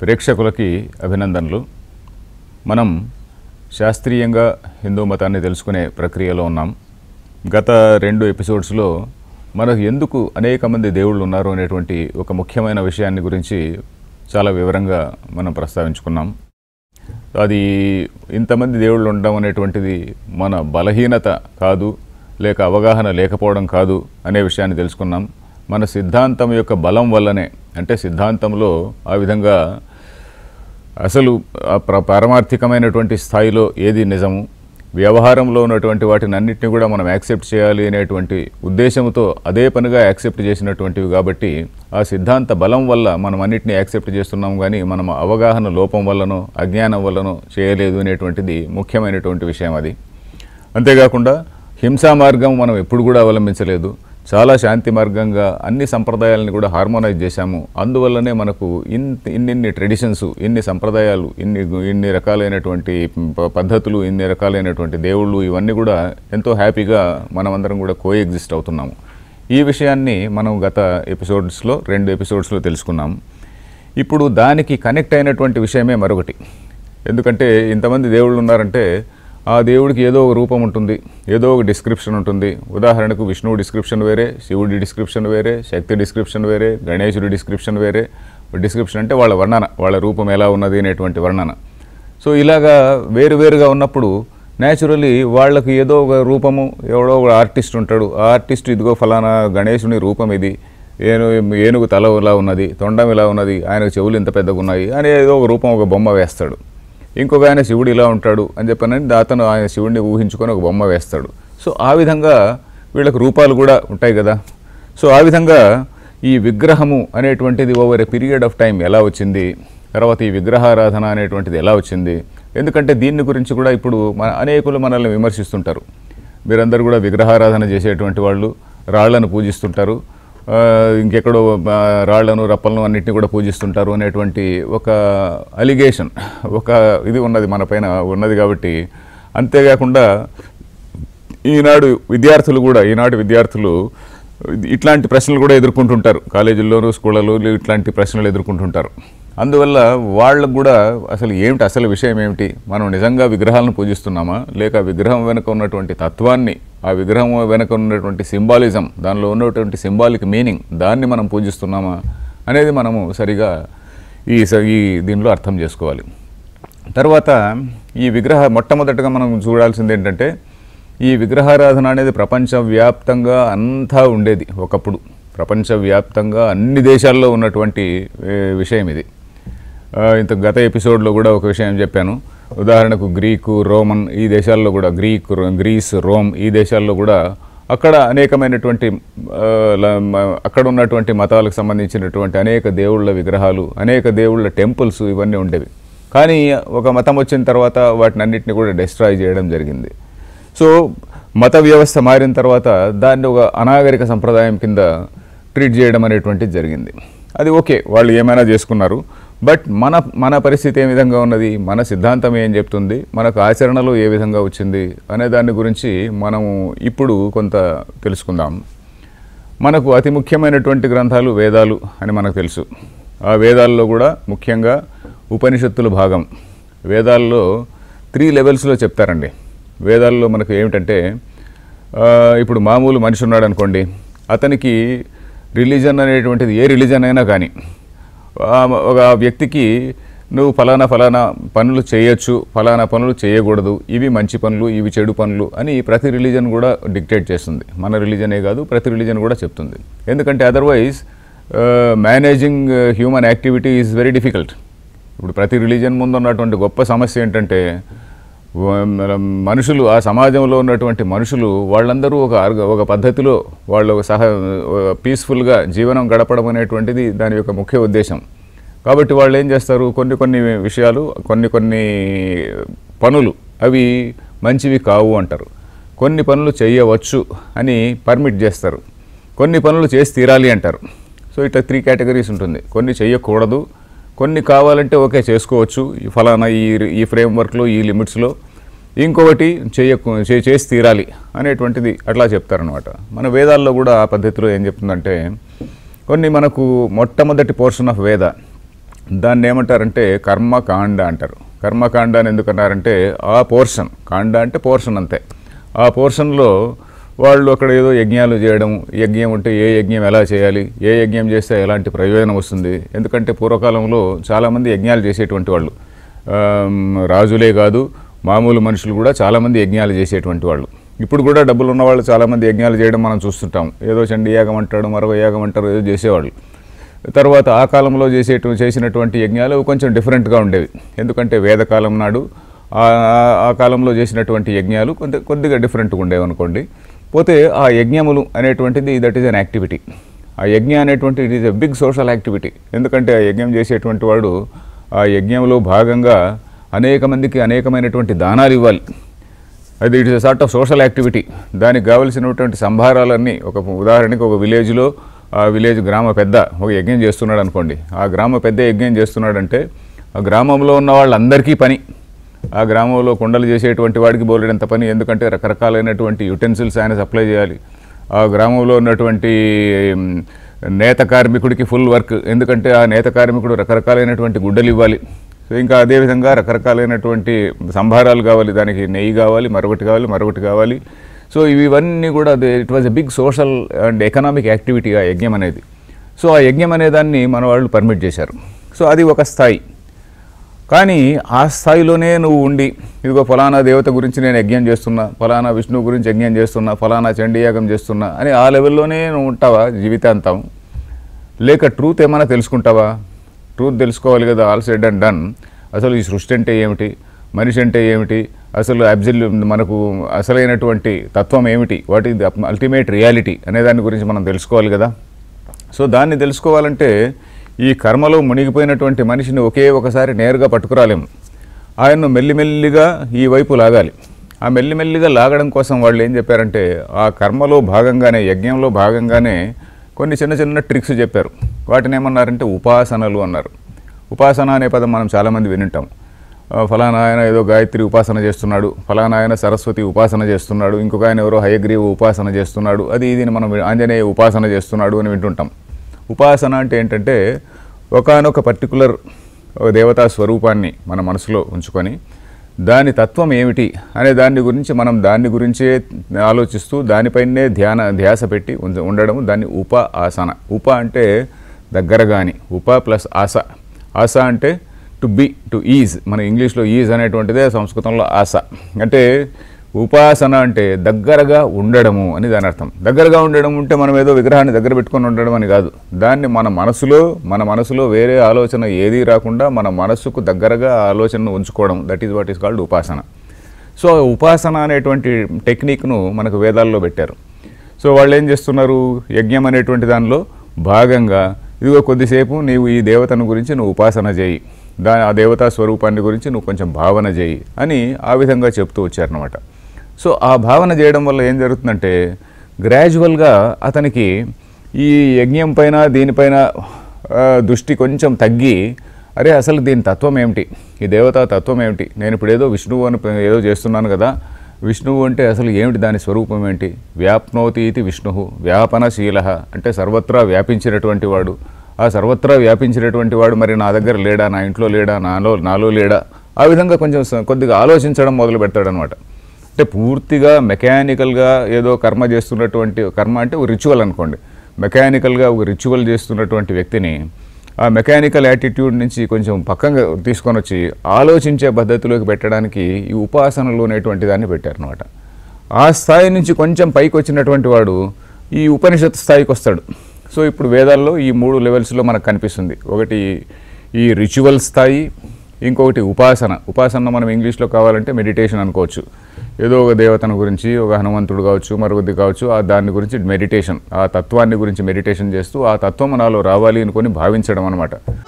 ప్రేక్షకులకి అభినందనలు మనం శాస్త్రీయంగా హిందూ మతాన్ని తెలుసుకునే ప్రక్రియలో ఉన్నాం గత రెండు ఎపిసోడ్స్లో మనకు ఎందుకు అనేక మంది దేవుళ్ళు ఉన్నారు అనేటువంటి ఒక ముఖ్యమైన విషయాన్ని గురించి చాలా వివరంగా మనం ప్రస్తావించుకున్నాం అది ఇంతమంది దేవుళ్ళు ఉండడం అనేటువంటిది మన బలహీనత కాదు లేక అవగాహన లేకపోవడం కాదు అనే విషయాన్ని తెలుసుకున్నాం మన సిద్ధాంతం యొక్క బలం వల్లనే అంటే సిద్ధాంతంలో ఆ విధంగా అసలు ఆ ప్ర- పారమార్థికమైనటువంటి స్థాయిలో ఏది నిజము వ్యవహారంలో ఉన్నటువంటి వాటిని అన్నింటినీ కూడా మనం యాక్సెప్ట్ చేయాలి అనేటువంటి ఉద్దేశంతో అదే పనిగా యాక్సెప్ట్ చేసినటువంటివి కాబట్టి ఆ సిద్ధాంత బలం వల్ల మనం అన్నిటిని యాక్సెప్ట్ చేస్తున్నాం కానీ మనం అవగాహన లోపం వల్లనో అజ్ఞానం వల్లనో చేయలేదు అనేటువంటిది ముఖ్యమైనటువంటి విషయం అది అంతేకాకుండా హింసా మార్గం మనం ఎప్పుడు కూడా అవలంబించలేదు చాలా శాంతి మార్గంగా అన్ని సంప్రదాయాలను కూడా హార్మోనైజ్ చేశాము అందువల్లనే మనకు ఇన్ ఇన్నిన్ని ట్రెడిషన్స్ ఇన్ని సంప్రదాయాలు ఇన్ని ఇన్ని రకాలైనటువంటి ప- పద్ధతులు ఇన్ని రకాలైనటువంటి దేవుళ్ళు ఇవన్నీ కూడా ఎంతో హ్యాపీగా మనమందరం కూడా కో ఎగ్జిస్ట్ అవుతున్నాము ఈ విషయాన్ని మనం గత ఎపిసోడ్స్లో రెండు ఎపిసోడ్స్లో తెలుసుకున్నాం ఇప్పుడు దానికి కనెక్ట్ అయినటువంటి విషయమే మరొకటి ఎందుకంటే ఇంతమంది దేవుళ్ళు ఉన్నారంటే ఆ దేవుడికి ఏదో ఒక రూపం ఉంటుంది ఏదో ఒక డిస్క్రిప్షన్ ఉంటుంది ఉదాహరణకు విష్ణువు డిస్క్రిప్షన్ వేరే శివుడి డిస్క్రిప్షన్ వేరే శక్తి డిస్క్రిప్షన్ వేరే గణేశుడి డిస్క్రిప్షన్ వేరే డిస్క్రిప్షన్ అంటే వాళ్ళ వర్ణన వాళ్ళ రూపం ఎలా ఉన్నది అనేటువంటి వర్ణన సో ఇలాగా వేరువేరుగా ఉన్నప్పుడు న్యాచురలీ వాళ్ళకి ఏదో ఒక రూపము ఎవడో ఒక ఆర్టిస్ట్ ఉంటాడు ఆ ఆర్టిస్ట్ ఇదిగో ఫలానా గణేశుని రూపం ఇది ఏను ఏనుగు తల ఇలా ఉన్నది తొండం ఇలా ఉన్నది ఆయనకు చెవులు ఇంత పెద్దగా ఉన్నాయి అని ఏదో ఒక రూపం ఒక బొమ్మ వేస్తాడు ఇంకొక ఆయన శివుడు ఇలా ఉంటాడు అని చెప్పనని అతను ఆయన శివుడిని ఊహించుకొని ఒక బొమ్మ వేస్తాడు సో ఆ విధంగా వీళ్ళకి రూపాలు కూడా ఉంటాయి కదా సో ఆ విధంగా ఈ విగ్రహము అనేటువంటిది over a period of time ఎలా వచ్చింది తర్వాత ఈ విగ్రహారాధన అనేటువంటిది ఎలా వచ్చింది ఎందుకంటే దీన్ని గురించి కూడా ఇప్పుడు మన అనేకులు మనల్ని విమర్శిస్తుంటారు మీరందరూ కూడా విగ్రహారాధన చేసేటువంటి వాళ్ళు రాళ్లను పూజిస్తుంటారు ఆ, ఇంకెక్కడో ఆ, రాళ్లను రప్పలను అన్నింటినీ కూడా పూజిస్తుంటారు అనేటువంటి ఒక అలిగేషన్ ఒక ఇది ఉన్నది మన పైన ఉన్నది కాబట్టి అంతేకాకుండా ఈనాడు విద్యార్థులు కూడా ఈనాటి విద్యార్థులు ఇట్లాంటి ప్రశ్నలు కూడా ఎదుర్కొంటుంటారు కాలేజీల్లోనూ స్కూళ్ళలో ఇట్లాంటి ప్రశ్నలు ఎదుర్కొంటుంటారు అందువల్ల వాళ్ళకు కూడా అసలు ఏమిటి అసలు విషయం ఏమిటి మనం నిజంగా విగ్రహాలను పూజిస్తున్నామా లేక విగ్రహం వెనుక ఉన్నటువంటి తత్వాన్ని ఆ విగ్రహం వెనుక ఉన్నటువంటి సింబాలిజం దానిలో ఉన్నటువంటి సింబాలిక్ మీనింగ్ దాన్ని మనం పూజిస్తున్నామా అనేది మనము సరిగా ఈ స- ఈ దీనిలో అర్థం చేసుకోవాలి తర్వాత ఈ విగ్రహ మొట్టమొదటగా మనం చూడాల్సింది ఏంటంటే ఈ విగ్రహారాధన అనేది ప్రపంచవ్యాప్తంగా అంతా ఉండేది ఒకప్పుడు ప్రపంచవ్యాప్తంగా అన్ని దేశాల్లో ఉన్నటువంటి ఏ, విషయం ఇది ఆ, ఇంత గత ఎపిసోడ్లో కూడా ఒక విషయం చెప్పాను ఉదాహరణకు గ్రీకు రోమన్ ఈ దేశాల్లో కూడా గ్రీక్ రో- గ్రీస్ రోమ్ ఈ దేశాల్లో కూడా అక్కడ అనేకమైనటువంటి ఆ, ల- మ- అక్కడ ఉన్నటువంటి మతాలకు సంబంధించినటువంటి అనేక దేవుళ్ళ విగ్రహాలు అనేక దేవుళ్ళ టెంపుల్స్ ఇవన్నీ ఉండేవి కానీ ఒక మతం వచ్చిన తర్వాత వాటిని అన్నింటినీ కూడా డిస్ట్రాయ్ చేయడం జరిగింది సో మత వ్యవస్థ మారిన తర్వాత దాన్ని ఒక అనాగరిక సంప్రదాయం కింద ట్రీట్ చేయడం అనేటువంటిది జరిగింది అది ఓకే వాళ్ళు ఏమైనా చేసుకున్నారు బట్ మన మన పరిస్థితి ఏ విధంగా ఉన్నది మన సిద్ధాంతం ఏం చెప్తుంది మనకు ఆచరణలో ఏ విధంగా వచ్చింది అనే దాని గురించి మనము ఇప్పుడు కొంత తెలుసుకుందాం మనకు అతి ముఖ్యమైనటువంటి గ్రంథాలు వేదాలు అని మనకు తెలుసు ఆ వేదాల్లో కూడా ముఖ్యంగా ఉపనిషత్తుల భాగం వేదాల్లో త్రీ లెవెల్స్లో చెప్తారండి వేదాల్లో మనకు ఏమిటంటే ఆ, ఇప్పుడు మామూలు మనిషి ఉన్నాడు అనుకోండి అతనికి రిలీజన్ అనేటువంటిది ఏ రిలీజన్ అయినా కానీ ఆ, ఒక వ్యక్తికి నువ్వు ఫలానా ఫలానా పనులు చేయొచ్చు ఫలానా పనులు చేయకూడదు ఇవి మంచి పనులు ఇవి చెడు పనులు అని ప్రతి రిలీజన్ కూడా డిక్టేట్ చేస్తుంది మన రిలీజనే కాదు ప్రతి రిలీజన్ కూడా చెప్తుంది ఎందుకంటే otherwise managing human activity is very difficult ఇప్పుడు ప్రతి రిలీజన్ ముందు ఉన్నటువంటి గొప్ప సమస్య ఏంటంటే వ- మన మనుషులు ఆ సమాజంలో ఉన్నటువంటి మనుషులు వాళ్ళందరూ ఒక ఆర్గ- ఒక పద్ధతిలో వాళ్ళు ఒక సహ పీస్ఫుల్గా జీవనం గడపడం అనేటువంటిది దాని యొక్క ముఖ్య ఉద్దేశం కాబట్టి వాళ్ళు ఏం చేస్తారు కొన్ని కొన్ని విషయాలు కొన్ని కొన్ని పనులు అవి మంచివి కావు అంటారు కొన్ని పనులు చేయవచ్చు అని పర్మిట్ చేస్తారు కొన్ని పనులు చేసి తీరాలి అంటారు సో ఇట్లా త్రీ కేటగిరీస్ ఉంటుంది కొన్ని చేయకూడదు కొన్ని కావాలంటే ఓకే చేసుకోవచ్చు ఈ ఫలానా ఈ ఈ ఫ్రేమ్వర్క్లో ఈ లిమిట్స్లో ఇంకొకటి చేయకు చే- చేసి తీరాలి అనేటువంటిది అట్లా చెప్తారనమాట మన వేదాల్లో కూడా ఆ పద్ధతిలో ఏం చెప్తుందంటే కొన్ని మనకు మొట్టమొదటి పోర్షన్ ఆఫ్ వేద దాన్ని ఏమంటారంటే కర్మకాండ అంటారు కర్మకాండ అని ఎందుకన్నారంటే ఆ పోర్షన్ కాండ అంటే పోర్షన్ అంతే ఆ పోర్షన్లో వాళ్ళు అక్కడ ఏదో యజ్ఞాలు చేయడం యజ్ఞం అంటే ఏ యజ్ఞం ఎలా చేయాలి ఏ యజ్ఞం చేస్తే ఎలాంటి ప్రయోజనం వస్తుంది ఎందుకంటే పూర్వకాలంలో చాలామంది యజ్ఞాలు చేసేటువంటి వాళ్ళు ఆమ్, రాజులే కాదు మామూలు మనుషులు కూడా చాలామంది యజ్ఞాలు చేసేటువంటి వాళ్ళు ఇప్పుడు కూడా డబ్బులు ఉన్న వాళ్ళు చాలామంది యజ్ఞాలు చేయడం మనం చూస్తుంటాం ఏదో చండీ యాగం అంటాడు మరొక యాగం అంటారు ఏదో చేసేవాళ్ళు తర్వాత ఆ కాలంలో చేసేటు చేసినటువంటి యజ్ఞాలు కొంచెం డిఫరెంట్గా ఉండేవి ఎందుకంటే వేదకాలం నాడు ఆ ఆ- ఆ కాలంలో చేసినటువంటి యజ్ఞాలు కొంత కొద్దిగా డిఫరెంట్గా ఉండేవి అనుకోండి పోతే ఆ యజ్ఞములు అనేటువంటిది దట్ ఈజ్ అన్ యాక్టివిటీ ఆ యజ్ఞ అనేటువంటి it is a big social activity ఎందుకంటే ఆ యజ్ఞం చేసేటువంటి వాడు ఆ యజ్ఞంలో భాగంగా అనేక మందికి అనేకమైనటువంటి దానాలు ఇవ్వాలి అది it is sort of social activity దానికి కావలసినటువంటి సంభారాలన్నీ ఒక ఉదాహరణకి ఒక విలేజ్లో ఆ విలేజ్ గ్రామ పెద్ద ఒక యజ్ఞం చేస్తున్నాడు అనుకోండి ఆ గ్రామ పెద్ద యజ్ఞం చేస్తున్నాడంటే ఆ గ్రామంలో ఉన్న వాళ్ళందరికీ పని ఆ గ్రామంలో కుండలు చేసేటువంటి వాడికి బోలెడంత పని ఎందుకంటే రకరకాలైనటువంటి యుటెన్సిల్స్ ఆయన సప్లై చేయాలి ఆ గ్రామంలో ఉన్నటువంటి మ్, నేత కార్మికుడికి ఫుల్ వర్క్ ఎందుకంటే ఆ నేత కార్మికుడు రకరకాలైనటువంటి గుడ్డలు ఇవ్వాలి సో ఇంకా అదేవిధంగా రకరకాలైనటువంటి సంభారాలు కావాలి దానికి నెయ్యి కావాలి మరొకటి కావాలి మరొకటి కావాలి సో ఇవి ఇవన్నీ కూడా it was a big social and economic activity ఆ యజ్ఞం అనేది సో ఆ యజ్ఞం అనే దాన్ని మన వాళ్ళు పర్మిట్ చేశారు సో అది ఒక స్థాయి కానీ ఆ స్థాయిలోనే నువ్వు ఉండి ఇదిగో ఫలానా దేవత గురించి నేను యజ్ఞం చేస్తున్నా ఫలానా విష్ణువు గురించి యజ్ఞం చేస్తున్నా ఫలానా చండీయాగం చేస్తున్నా అని ఆ లెవెల్లోనే నువ్వు ఉంటావా జీవితాంతం లేక ట్రూత్ ఏమైనా తెలుసుకుంటావా ట్రూత్ తెలుసుకోవాలి కదా ఆల్ సెడ్ అండ్ డన్ అసలు ఈ సృష్టి అంటే ఏమిటి మనిషి అంటే ఏమిటి అసలు అబ్జల్యూ మనకు అసలైనటువంటి తత్వం ఏమిటి what is the ultimate reality అనే దాని గురించి మనం తెలుసుకోవాలి కదా సో దాన్ని తెలుసుకోవాలంటే ఈ కర్మలో మునిగిపోయినటువంటి మనిషిని ఒకే ఒకసారి నేరుగా పట్టుకురాలేము ఆయన్ను మెల్లిమెల్లిగా ఈ వైపు లాగాలి ఆ మెల్లిమెల్లిగా లాగడం కోసం వాళ్ళు ఏం చెప్పారంటే ఆ కర్మలో భాగంగానే యజ్ఞంలో భాగంగానే కొన్ని చిన్న చిన్న ట్రిక్స్ చెప్పారు వాటిని ఏమన్నారంటే ఉపాసనలు అన్నారు ఉపాసన అనే పదం మనం చాలామంది వినుంటాం ఆ, ఫలానా ఆయన ఏదో గాయత్రి ఉపాసన చేస్తున్నాడు ఫలానా ఆయన సరస్వతి ఉపాసన చేస్తున్నాడు ఇంకొక ఆయన ఎవరో హయగ్రీవ ఉపాసన చేస్తున్నాడు అది ఇది మనం ఆంజనేయ ఉపాసన చేస్తున్నాడు అని వింటుంటాం ఉపాసన అంటే ఏంటంటే ఒకానొక పర్టికులర్ దేవతా స్వరూపాన్ని మన మనసులో ఉంచుకొని దాని తత్వం ఏమిటి అనే దాని గురించి మనం దాని గురించే ఆలోచిస్తూ దానిపైనే ధ్యాన ధ్యాస పెట్టి ఉంచ- ఉండడం దాన్ని ఉప ఆసన ఉప అంటే దగ్గరగాని ఉప ప్లస్ ఆస ఆస అంటే టు బి టు ఈజ్ మన ఇంగ్లీష్లో ఈజ్ అనేటువంటిదే సంస్కృతంలో ఆస అంటే ఉపాసన అంటే దగ్గరగా ఉండడము అని దాని అర్థం దగ్గరగా ఉండడం ఉంటే మనం ఏదో విగ్రహాన్ని దగ్గర పెట్టుకొని ఉండడం అని కాదు దాన్ని మన మనసులో మన మనసులో వేరే ఆలోచన ఏదీ రాకుండా మన మనసుకు దగ్గరగా ఆ ఆలోచనను ఉంచుకోవడం that is what is called ఉపాసన సో ఆ ఉపాసన అనేటువంటి టెక్నిక్ను మనకు వేదాల్లో పెట్టారు సో వాళ్ళు ఏం చేస్తున్నారు యజ్ఞం అనేటువంటి దానిలో భాగంగా ఇదిగో కొద్దిసేపు నీవు ఈ దేవతను గురించి నువ్వు ఉపాసన చేయి దా ఆ దేవతా స్వరూపాన్ని గురించి నువ్వు కొంచెం భావన చేయి అని ఆ విధంగా చెప్తూ వచ్చారనమాట సో ఆ భావన చేయడం వల్ల ఏం జరుగుతుందంటే గ్రాడ్యువల్గా అతనికి ఈ యజ్ఞం పైన దీనిపైన ఆ, దృష్టి కొంచెం తగ్గి అరే అసలు దీని తత్వం ఏమిటి ఈ దేవతా తత్వం ఏమిటి నేను ఇప్పుడు ఏదో విష్ణువు అని ప- ఏదో చేస్తున్నాను కదా విష్ణువు అంటే అసలు ఏమిటి దాని స్వరూపం ఏంటి వ్యాప్నోతి ఇది విష్ణు వ్యాపనశీల అంటే సర్వత్రా వ్యాపించినటువంటి వాడు ఆ సర్వత్రా వ్యాపించినటువంటి వాడు మరి నా దగ్గర లేడా నా ఇంట్లో లేడా నాలో నాలో లేడా ఆ విధంగా కొంచెం స- కొద్దిగా ఆలోచించడం మొదలు పెడతాడనమాట అంటే పూర్తిగా మెకానికల్గా ఏదో కర్మ చేస్తున్నటువంటి కర్మ అంటే ఒక రిచువల్ అనుకోండి మెకానికల్గా ఒక రిచువల్ చేస్తున్నటువంటి వ్యక్తిని ఆ మెకానికల్ యాటిట్యూడ్ నుంచి కొంచెం పక్కగా తీసుకొని వచ్చి ఆలోచించే పద్ధతిలోకి పెట్టడానికి ఈ ఉపాసనలు అనేటువంటి దాన్ని పెట్టారనమాట ఆ స్థాయి నుంచి కొంచెం పైకి వచ్చినటువంటి వాడు ఈ ఉపనిషత్ స్థాయికి వస్తాడు సో ఇప్పుడు వేదాల్లో ఈ మూడు లెవెల్స్లో మనకు కనిపిస్తుంది ఒకటి ఈ రిచువల్ స్థాయి ఇంకొకటి ఉపాసన ఉపాసన మనం ఇంగ్లీష్లో కావాలంటే మెడిటేషన్ అనుకోవచ్చు ఏదో ఒక దేవతను గురించి ఒక హనుమంతుడు కావచ్చు మరొకటి కావచ్చు ఆ దాని గురించి మెడిటేషన్ ఆ తత్వాన్ని గురించి మెడిటేషన్ చేస్తూ ఆ తత్వం నాలో రావాలి అనుకొని భావించడం అనమాట